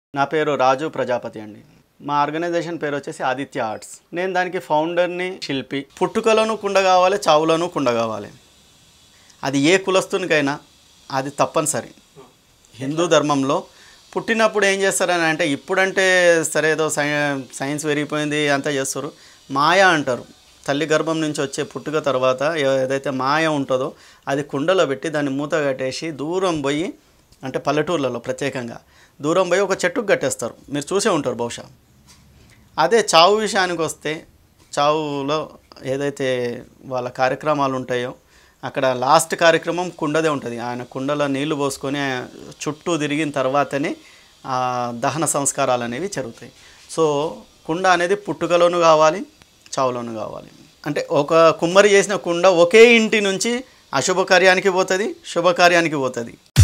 నా పేరు రాజు ప్రజాపతి అండి మా ఆర్గనైజేషన్ పేరు వచ్చేసి ఆదిత్య ఆర్ట్స్ నేను దానికి ఫౌండర్ని శిల్పి పుట్టుకలోనూ కుండ కావాలి చావులోనూ కుండ కావాలి అది ఏ కులస్తునికైనా అది తప్పనిసరి హిందూ ధర్మంలో పుట్టినప్పుడు ఏం చేస్తారని అంటే ఇప్పుడంటే సరే ఏదో సై సైన్స్ పెరిగిపోయింది అంతా చేస్తారు మాయ అంటారు తల్లి గర్భం నుంచి వచ్చే పుట్టుక తర్వాత ఏ- ఏదైతే మాయ ఉంటుందో అది కుండలో పెట్టి దాన్ని మూత కట్టేసి దూరం పోయి అంటే పల్లెటూర్లలో ప్రత్యేకంగా దూరం పోయి ఒక చెట్టుకు కట్టేస్తారు మీరు చూసే ఉంటారు బహుశా అదే చావు విషయానికి వస్తే చావులో ఏదైతే వాళ్ళ కార్యక్రమాలు ఉంటాయో అక్కడ లాస్ట్ కార్యక్రమం కుండదే ఉంటుంది ఆయన కుండలో నీళ్లు పోసుకొని ఆ చుట్టూ తిరిగిన తర్వాతనే ఆ దహన సంస్కారాలు అనేవి జరుగుతాయి సో కుండ అనేది పుట్టుకలోను కావాలి చావులోను కావాలి అంటే ఒక కుమ్మరి చేసిన కుండ ఒకే ఇంటి నుంచి అశుభ కార్యానికి పోతుంది శుభకార్యానికి పోతుంది